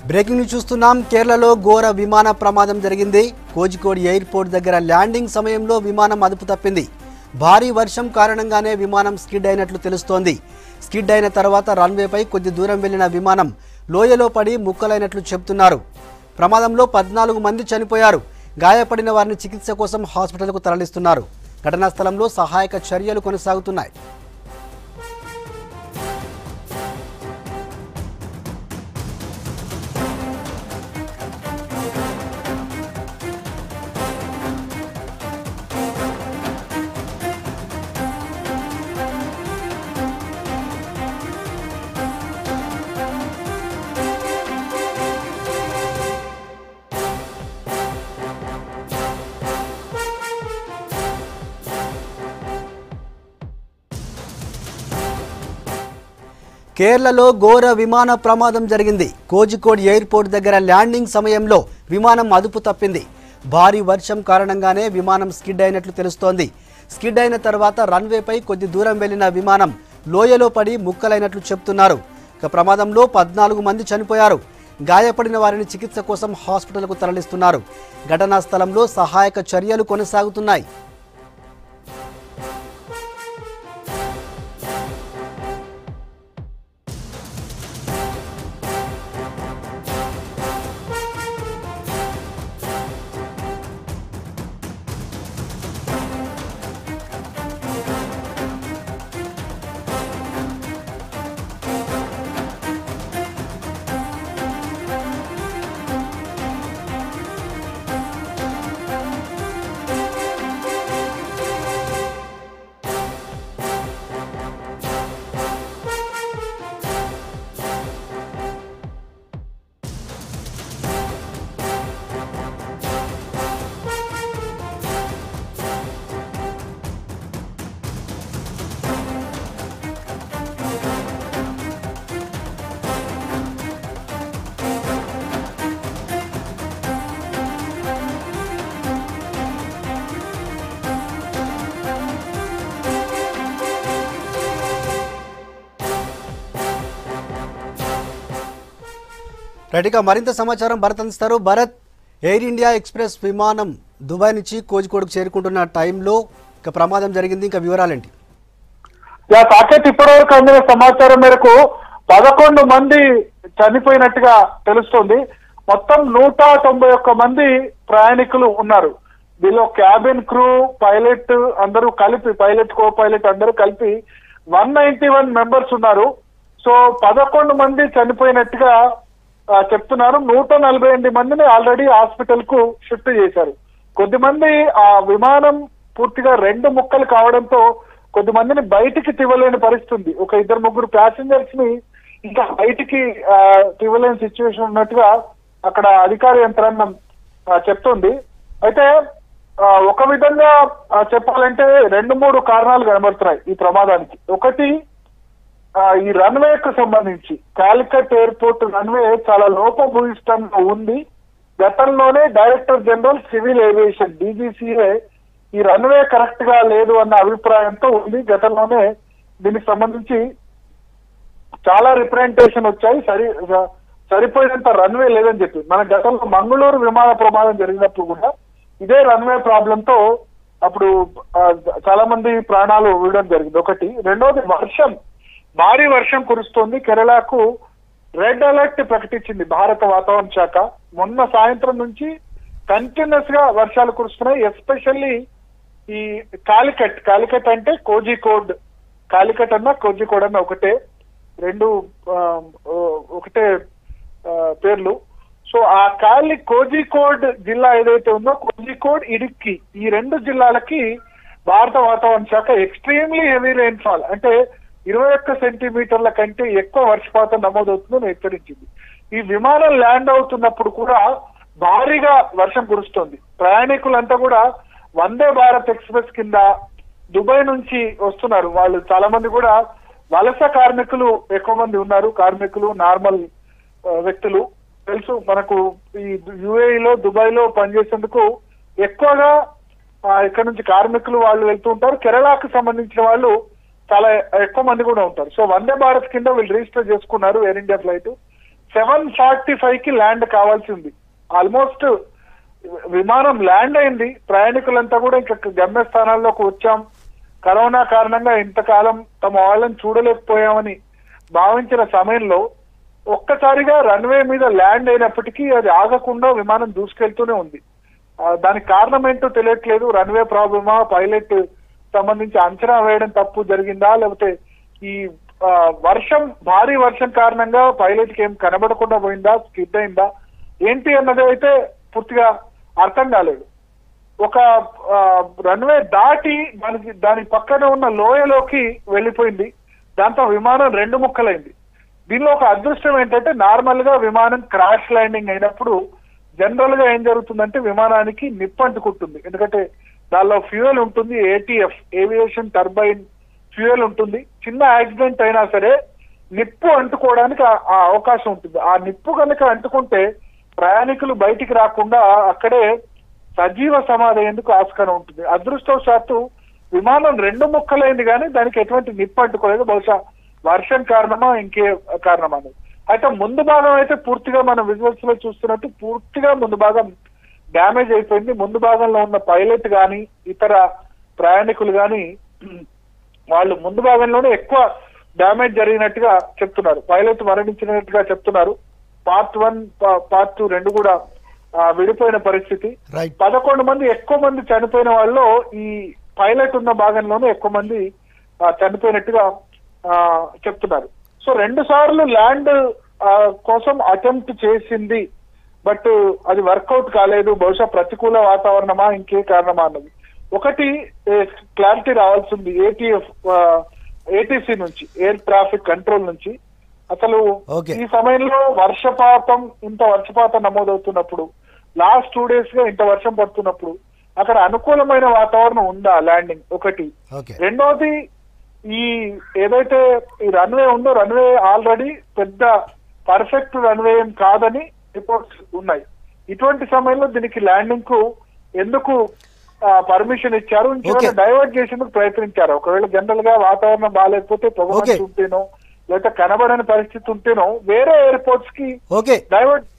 Breaking news చూస్తున్నాం కేరళలో ఘోర విమాన ప్రమాదం జరిగింది కోజికోడ్ ఎయిర్పోర్ట్ దగ్గర ల్యాండింగ్ సమయంలో విమానం అదుపు తప్పింది భారీ వర్షం కారణంగానే విమానం స్కిడ్ అయినట్లు తెలుస్తోంది స్కిడ్ అయిన తర్వాత రన్వేపై కొద్ది దూరం వెళ్లిన విమానం లోయలో పడి ముక్కలైనట్లు చెబుతున్నారు ప్రమాదంలో పద్నాలుగు మంది చనిపోయారు గాయపడిన వారిని చికిత్స కోసం హాస్పిటల్కు తరలిస్తున్నారు ఘటనా స్థలంలో సహాయక చర్యలు కొనసాగుతున్నాయి కేరళలో ఘోర విమాన ప్రమాదం జరిగింది కోజికోడ్ ఎయిర్పోర్ట్ దగ్గర ల్యాండింగ్ సమయంలో విమానం అదుపు తప్పింది భారీ వర్షం కారణంగానే విమానం స్కిడ్ అయినట్లు తెలుస్తోంది స్కిడ్ అయిన తర్వాత రన్వేపై కొద్ది దూరం వెళ్లిన విమానం లోయలో పడి ముక్కలైనట్లు చెప్తున్నారు ఇక ప్రమాదంలో పద్నాలుగు మంది చనిపోయారు గాయపడిన వారిని చికిత్స కోసం హాస్పిటల్కు తరలిస్తున్నారు ఘటనా స్థలంలో సహాయక చర్యలు కొనసాగుతున్నాయి రైట్గా మరింత సమాచారం భరత్ అందిస్తారు భరత్ ఎయిర్ ఇండియా ఎక్స్ప్రెస్ విమానం దుబాయ్ నుంచి కోజికోడ్కు చేరుకుంటున్న టైంలో ఇక ప్రమాదం జరిగింది ఇంకా వివరాలేంటి యా సాకేత్ ఇప్పటివరకు అందిన సమాచారం మేరకు పదకొండు మంది చనిపోయినట్టుగా తెలుస్తుంది మొత్తం నూట తొంభై ఒక్క మంది ప్రయాణికులు ఉన్నారు దీనిలో క్యాబిన్ క్రూ పైలట్ అందరూ కలిపి పైలట్ కో పైలట్ అందరూ కలిపి వన్ నైన్టీ వన్ మెంబర్స్ ఉన్నారు సో పదకొండు మంది చనిపోయినట్టుగా ఆ, చెప్తున్నారు నూట నలభై ఎనిమిది మందిని ఆల్రెడీ హాస్పిటల్ కు షిఫ్ట్ చేశారు కొద్దిమంది ఆ విమానం పూర్తిగా రెండు ముక్కలు కావడంతో కొద్దిమందిని బయటికి తివ్వలేని పరిస్థితి ఉంది ఒక ఇద్దరు ముగ్గురు ప్యాసింజర్స్ ని ఇంకా బయటికి ఆ, తివ్వలేని సిచ్యువేషన్ ఉన్నట్టుగా అక్కడ అధికార యంత్రాంగం ఆ, చెప్తుంది అయితే ఆ, ఒక విధంగా ఆ, చెప్పాలంటే రెండు మూడు కారణాలు కనబడుతున్నాయి ఈ ప్రమాదానికి ఒకటి ఆ, ఈ రన్వే కు సంబంధించి కాలికట్ ఎయిర్పోర్ట్ రన్వే చాలా లోపభూయిష్టంగా ఉంది గతంలోనే director general civil aviation DGCA ఈ రన్వే కరెక్ట్ గా లేదు అన్న అభిప్రాయంతో ఉంది గతంలోనే దీనికి సంబంధించి చాలా రిప్రజెంటేషన్ వచ్చాయి సరి సరిపోయినంత రన్వే లేదని చెప్పి మన గతంలో మంగళూరు విమాన ప్రమాదం జరిగినప్పుడు కూడా ఇదే రన్వే ప్రాబ్లం తో అప్పుడు ఆ, చాలా మంది ప్రాణాలు వీడడం జరిగింది ఒకటి రెండోది వర్షం భారీ వర్షం కురుస్తోంది కేరళకు రెడ్ అలర్ట్ ప్రకటించింది భారత వాతావరణ శాఖ మొన్న సాయంత్రం నుంచి కంటిన్యూస్ గా వర్షాలు కురుస్తున్నాయి ఎస్పెషల్లీ ఈ కాలికట్ కాలికట్ అంటే కోజికోడ్ కాలికట్ అన్న కోజికోడ్ అన్న ఒకటే రెండు ఆ, ఓ- ఒకటే ఆ, పేర్లు సో ఆ కాలి కోజికోడ్ జిల్లా ఏదైతే ఉందో కోజికోడ్ ఇడుక్కి ఈ రెండు జిల్లాలకి భారత వాతావరణ శాఖ ఎక్స్ట్రీమ్లీ హెవీ రెయిన్ఫాల్ అంటే ఇరవై ఒక్క సెంటీమీటర్ల కంటే ఎక్కువ వర్షపాతం నమోదవుతుందని హెచ్చరించింది ఈ విమానం ల్యాండ్ అవుతున్నప్పుడు కూడా భారీగా వర్షం కురుస్తుంది ప్రయాణికులంతా కూడా వందే భారత్ ఎక్స్ప్రెస్ కింద దుబాయ్ నుంచి వస్తున్నారు వాళ్ళు చాలా మంది కూడా వలస కార్మికులు ఎక్కువ మంది ఉన్నారు కార్మికులు నార్మల్ ఆ, వ్యక్తులు తెలుసు మనకు ఈ యుఏఈలో దుబాయ్ లో పనిచేసేందుకు ఎక్కువగా ఆ, ఇక్కడ నుంచి కార్మికులు వాళ్ళు వెళ్తూ ఉంటారు కేరళకు సంబంధించిన వాళ్ళు చాలా ఎక్కువ మంది కూడా ఉంటారు సో వందే భారత్ కింద వీళ్ళు రిజిస్టర్ చేసుకున్నారు Air India flight seven forty five కి ల్యాండ్ కావాల్సింది ఆల్మోస్ట్ విమానం ల్యాండ్ అయింది ప్రయాణికులంతా కూడా ఇంకా గమ్యస్థానాల్లోకి వచ్చాం కరోనా కారణంగా ఇంతకాలం తమ వాళ్ళని చూడలేకపోయామని భావించిన సమయంలో ఒక్కసారిగా రన్వే మీద ల్యాండ్ అయినప్పటికీ అది ఆగకుండా విమానం దూసుకెళ్తూనే ఉంది ఆ, దానికి కారణం ఏంటో తెలియట్లేదు రన్వే ప్రాబ్లమా పైలట్ సంబంధించి అంచనా వేయడం తప్పు జరిగిందా లేకపోతే ఈ ఆ, వర్షం భారీ వర్షం కారణంగా పైలట్ కి ఏం కనబడకుండా పోయిందా స్కిడ్ అయిందా ఏంటి అన్నది అయితే పూర్తిగా అర్థం కాలేదు ఒక రన్వే దాటి దానికి దాని పక్కన ఉన్న లోయలోకి వెళ్ళిపోయింది దాంతో విమానం రెండు ముక్కలైంది దీనిలో ఒక అదృష్టం ఏంటంటే నార్మల్ గా విమానం క్రాష్ ల్యాండింగ్ అయినప్పుడు జనరల్ గా ఏం జరుగుతుందంటే విమానానికి నిప్పు అంటుకుంటుంది ఎందుకంటే దానిలో ఫ్యూయల్ ఉంటుంది ఏటీఎఫ్ ఏవియేషన్ టర్బైన్ ఫ్యూయల్ ఉంటుంది చిన్న యాక్సిడెంట్ అయినా సరే నిప్పు అంటుకోవడానికి ఆ- ఆ అవకాశం ఉంటుంది ఆ నిప్పు కనుక అంటుకుంటే ప్రయాణికులు బయటికి రాకుండా అక్కడే సజీవ సమాధి ఎందుకు ఆస్కారం ఉంటుంది అదృష్టవశాత్తు విమానం రెండు ముక్కలైంది కానీ దానికి ఎటువంటి నిప్పు అంటుకోలేదు బహుశా వర్షం కారణమా ఇంకే కారణమా అనేది అయితే ముందు భాగం అయితే పూర్తిగా మనం విజువల్స్ లో చూస్తున్నట్టు పూర్తిగా ముందు భాగం డ్యామేజ్ అయిపోయింది ముందు భాగంలో ఉన్న పైలట్ గాని ఇతర ప్రయాణికులు గాని వాళ్ళు ముందు భాగంలోనే ఎక్కువ డ్యామేజ్ జరిగినట్టుగా చెప్తున్నారు పైలట్ మరణించినట్టుగా చెప్తున్నారు పార్ట్ వన్ పార్ట్ టూ రెండు కూడా ఆ, విడిపోయిన పరిస్థితి రైట్ పదకొండు మంది ఎక్కువ మంది చనిపోయిన వాళ్ళలో ఈ పైలట్ ఉన్న భాగంలోనే ఎక్కువ మంది ఆ, చనిపోయినట్టుగా ఆ, చెప్తున్నారు సో రెండు సార్లు ల్యాండ్ ఆ, కోసం అటెంప్ట్ చేసింది బట్ అది వర్కౌట్ కాలేదు బహుశా ప్రతికూల వాతావరణమా ఇంకే కారణమా అన్నది ఒకటి క్లారిటీ రావాల్సింది ఏటీఎఫ్ ఏటీసీ నుంచి ఎయిర్ ట్రాఫిక్ కంట్రోల్ నుంచి అసలు Okay. ఈ సమయంలో వర్షపాతం ఇంత వర్షపాతం నమోదవుతున్నప్పుడు లాస్ట్ టూ డేస్ గా ఇంత వర్షం పడుతున్నప్పుడు అక్కడ అనుకూలమైన వాతావరణం ఉందా ల్యాండింగ్ ఒకటి ఓకే రెండోది ఈ ఏదైతే ఈ రన్వే ఉందో రన్వే ఆల్రెడీ పెద్ద పర్ఫెక్ట్ రన్వే ఏం కాదని రిపోర్ట్స్ ఉన్నాయి ఇటువంటి సమయంలో దీనికి ల్యాండింగ్ కు ఎందుకు పర్మిషన్ ఇచ్చారు ఇంకేమైనా Okay. డైవర్ట్ చేసేందుకు ప్రయత్నించారు ఒకవేళ జనరల్ గా వాతావరణం బాగాలేకపోతే పొగ Okay. ఉంటేనో లేకపోతే కనబడని పరిస్థితి ఉంటేనో వేరే ఎయిర్పోర్ట్స్ కి ఓకే డైవర్ట్